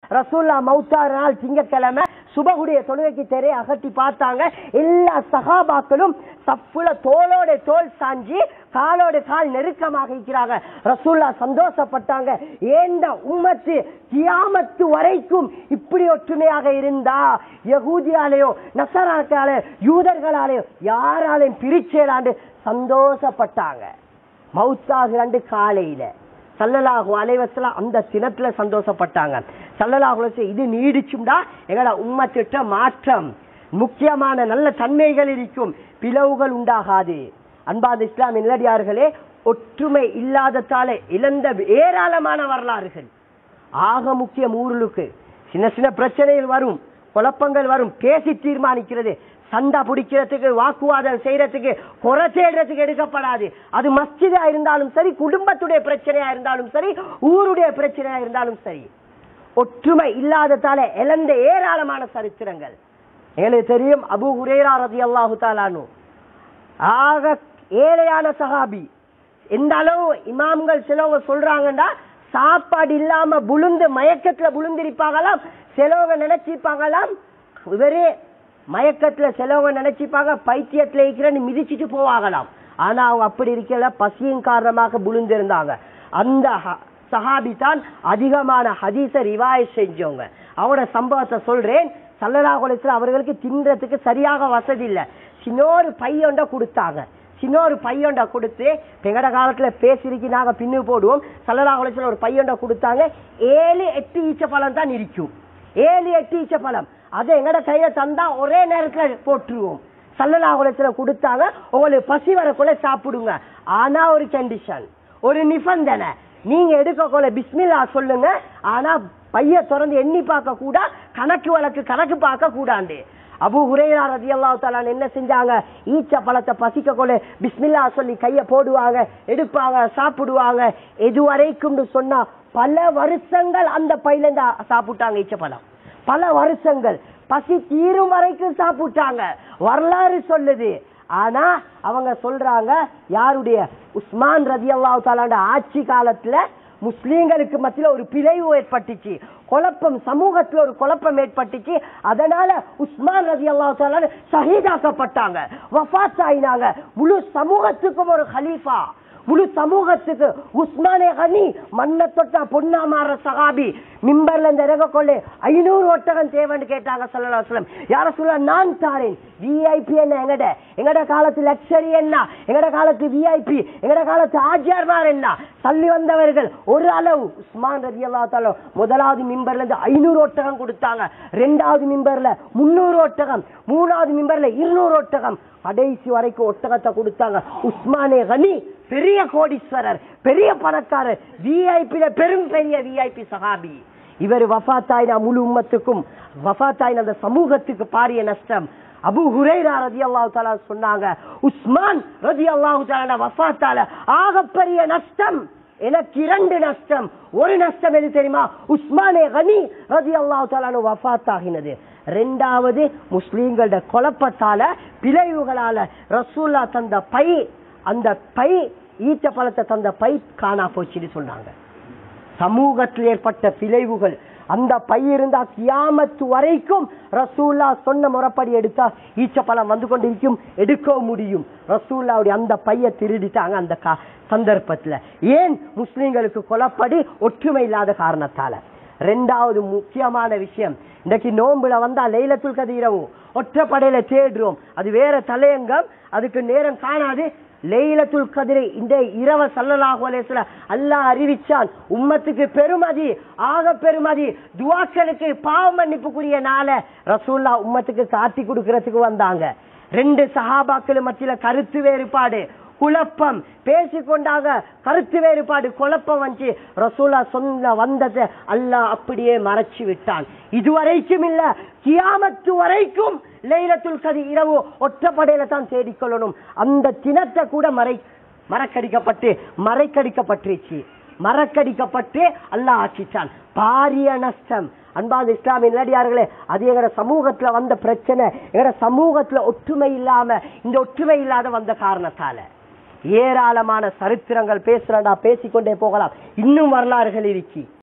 ரசூல்லா மௌத்தாறு நாள் திங்கக்கிழமை சுபகுடைய தொழுகைக்கு தெரிய அகட்டி பார்த்தாங்க எல்லா சகாபாக்களும் சப்புல தோளோட தோல் சாஞ்சி காலோட கால் நெருக்கமாக இருக்கிறாங்க ரசூல்லா சந்தோஷப்பட்டாங்க ஏந்த உம்மத்து கியாமத்து வரைக்கும் இப்படி ஒற்றுமையாக இருந்தா யகூதியாலேயோ நசராக்காலே யூதர்களாலேயோ யாராலையும் பிரிச்சேலாண்டு சந்தோஷப்பட்டாங்க மவுத்தாகிறாண்டு காலையில சல்லலாஹு அலைவசலாம் அந்த தினத்துல சந்தோஷப்பட்டாங்க சல்லலாஹு அலைஹி இது நீடிச்சும்டா எங்களோட உம்மத்திட்ட மாற்றம் முக்கியமான நல்ல தன்மைகள் இருக்கும் பிளவுகள் உண்டாகாது அன்பாத இஸ்லாமிய நிலடியார்களே ஒற்றுமை இல்லாததாலே இழந்த ஏராளமான வரலாறுகள் ஆக முக்கியம் ஊருளுக்கு சின்ன சின்ன பிரச்சனைகள் வரும் குழப்பங்கள் வரும் பேசி தீர்மானிக்கிறது சண்டை பிடிக்கிறதுக்கு வாக்குவாதம் செய்யறதுக்கு குறை தேடுறதுக்கு எடுக்கப்படாது அது மஸ்ஜிதா இருந்தாலும் சரி குடும்பத்துடைய பிரச்சனையா இருந்தாலும் சரி ஊருடைய பிரச்சனையா இருந்தாலும் சரி ஒற்றுமை இல்லாததால இழந்த ஏராளமான சரித்திரங்கள் எனக்கு தெரியும் அபு ஹுரேரா ரதி அல்லாஹு தாலானு ஆக ஏழையான சஹாபி எந்த அளவு இமாம்கள் சிலவங்க சொல்றாங்கன்னா சாப்பாடு இல்லாம புழுந்து மயக்கத்துல புழுந்திருப்பாங்களாம் சிலவங்க நினைச்சிருப்பாங்களாம் இவரே மயக்கத்துல சிலவங்க நினைச்சிருப்பாங்க பைத்தியத்துல இருக்கிறன்னு மிதிச்சிட்டு போவாங்களாம் ஆனா அவங்க அப்படி இருக்கல பசியின் காரணமாக புழுந்திருந்தாங்க அந்த ஹ- சஹாபி தான் அதிகமான ஹதீஸ ரிவாய் செஞ்சவங்க அவரோட சம்பவத்தை சொல்றேன் சல்லலாஹுலத்துல அவர்களுக்கு தின்றதுக்கு சரியாக வசதி இல்ல சின்னொரு பையொண்ட கொடுத்தாங்க சின்னொரு பையொண்ட கொடுத்து எங்கட காலத்துல பேசிருக்கு நாங்க பின்னு போடுவோம் சல்லலாஹுலத்துல ஒரு பையொண்ட கொடுத்தாங்க ஏழு எட்டு ஈச்ச பழம் தான் இருக்கும் ஏழு எட்டு ஈச்ச பழம் அதை எங்கட கையில தந்தா ஒரே நேரத்துல போட்டுருவோம் சல்லலாஹுலத்துல கொடுத்தாங்க உங்களுக்கு பசி வரக்குள்ள சாப்பிடுங்க ஆனா ஒரு கண்டிஷன் ஒரு நிபந்தனை நீங்க எடுக்கக்குள்ள பிஸ்மில்லா சொல்லுங்க ஆனா பைய திறந்து எண்ணி பார்க்க கூட கணக்கு வழக்கு கணக்கு பார்க்க கூடாண்டு அபு ஹுரேரா ரதியல்லாஹு தஆலா என்ன செஞ்சாங்க ஈச்ச பழத்தை பசிக்க கொள்ள பிஸ்மில்லா சொல்லி கைய போடுவாங்க எடுப்பாங்க சாப்பிடுவாங்க எது வரைக்கும் சொன்னா பல வருஷங்கள் அந்த பையில இருந்து சாப்பிட்டாங்க ஈச்ச பழம் பல வருஷங்கள் பசி தீரும் வரைக்கும் சாப்பிட்டாங்க வரலாறு சொல்லுது ஆனா அவங்க சொல்றாங்க யாருடைய உஸ்மான் ரதி அல்லாஹ் ஆட்சி காலத்துல முஸ்லீம்களுக்கு மத்தியில ஒரு பிழைவு ஏற்பட்டுச்சு குழப்பம் சமூகத்துல ஒரு குழப்பம் ஏற்பட்டுச்சு அதனால உஸ்மான் ரதி அல்லாஹ் ஷஹீதாக்கப்பட்டாங்க வஃபாத் ஆயினாங்க முழு சமூகத்துக்கும் ஒரு ஹலீஃபா முழு சமூகத்துக்கு உஸ்மானே கனி மண்ணை தொட்டா பொண்ணா மாற சகாபி மிம்பர்ல இருந்து இறங்க கொள்ளே ஐநூறு ஒட்டகம் தேவைன்னு கேட்டாங்க சொல்லலாம் சொல்லம் யார சொல்ல நான் தாரேன் விஐபி என்ன எங்கட எங்கட காலத்து லக்ஸரி என்ன எங்கட காலத்து விஐபி எங்கட காலத்து ஆஜியார்மார் என்ன தள்ளி வந்தவர்கள் ஒரு அளவு உஸ்மான் ரதி அல்லா முதலாவது மிம்பர்ல இருந்து ஐநூறு ஒட்டகம் கொடுத்தாங்க ரெண்டாவது மிம்பர்ல முன்னூறு ஒட்டகம் மூணாவது மிம்பர்ல இருநூறு ஒட்டகம் கடைசி வரைக்கும் ஒட்டகத்தை கொடுத்தாங்க உஸ்மானே கனி பெரிய கோடீஸ்வரர் பெரிய பணக்காரர் விஐபியில பெரும் பெரிய விஐபி சஹாபி இவர் வஃபாத்தாயின முழு உம்மத்துக்கும் வஃபாத்தாயின அந்த சமூகத்துக்கு பாரிய நஷ்டம் அபு ஹுரைரா ரதி அல்லாஹு தாலா சொன்னாங்க உஸ்மான் ரதி அல்லாஹு தாலா வஃபாத்தால ஆகப்பெரிய நஷ்டம் எனக்கு இரண்டு நஷ்டம் ஒரு நஷ்டம் எது தெரியுமா உஸ்மானே கனி ரதி அல்லாஹு தாலானு வஃபாத் ஆகினது ரெண்டாவது முஸ்லீம்களோட குழப்பத்தால பிழைவுகளால ரசூல்லா தந்த பை அந்த பை ஈச்ச பழத்தை தந்த பை காணா போச்சுன்னு சொன்னாங்க சமூகத்தில் ஏற்பட்ட பிழைவுகள் அந்த பை இருந்தா கியாமத்து வரைக்கும் ரசூல்லா சொன்ன முறைப்படி எடுத்தா ஈச்சப்பழம் வந்து கொண்டிருக்கும் எடுக்க முடியும் ரசூல்லாவுடைய அந்த பைய திருடிட்டாங்க அந்த கா- சந்தர்ப்பத்துல ஏன் முஸ்லிம்களுக்கு கொலப்படி ஒற்றுமை இல்லாத காரணத்தால ரெண்டாவது முக்கியமான விஷயம் இன்னைக்கு நோம்புல வந்தா லைலத்துல் கதீரவும் ஒற்றப்படையில தேடுறோம் அது வேற தலையங்கம் அதுக்கு நேரம் காணாது லைலத்துல் கதிரை இந்த இரவ சல்லல்லாஹு அலைஹி வஸல்லம் அல்லாஹ் அறிவிச்சான் உம்மத்துக்கு பெருமதி ஆக பெருமதி துவாக்களுக்கு பாவ மன்னிப்புக்குரிய நாள ரசூல்லா உம்மத்துக்கு காட்டி கொடுக்கறதுக்கு வந்தாங்க ரெண்டு சஹாபாக்கள் மத்தியில கருத்து வேறுபாடு குழப்பம் பேசிக்கொண்டாங்க கருத்து வேறுபாடு குழப்பம் வந்து ரசூலா சொன்ன வந்ததை அல்லாஹ் அப்படியே மறைச்சு விட்டான் இதுவரைக்கும் இல்ல கியாமத்து வரைக்கும் லைலத்துல் கதி இரவு ஒற்றப்படையில தான் தேடிக்கொள்ளணும் அந்த தினத்தை கூட மறை மறக்கடிக்கப்பட்டு மறைக்கடிக்கப்பட்டுருச்சு மறக்கடிக்கப்பட்டு அல்லாஹ் ஆக்கிச்சான் பாரிய நஷ்டம் அன்பாந்த இஸ்லாமிய நிலடியார்களே அது எங்கட சமூகத்துல வந்த பிரச்சனை எங்கட சமூகத்துல ஒற்றுமை இல்லாம இந்த ஒற்றுமை இல்லாத வந்த காரணத்தால ஏராளமான சரித்திரங்கள் பேசுறா பேசிக்கொண்டே போகலாம் இன்னும் வரலாறுகள் இருக்கு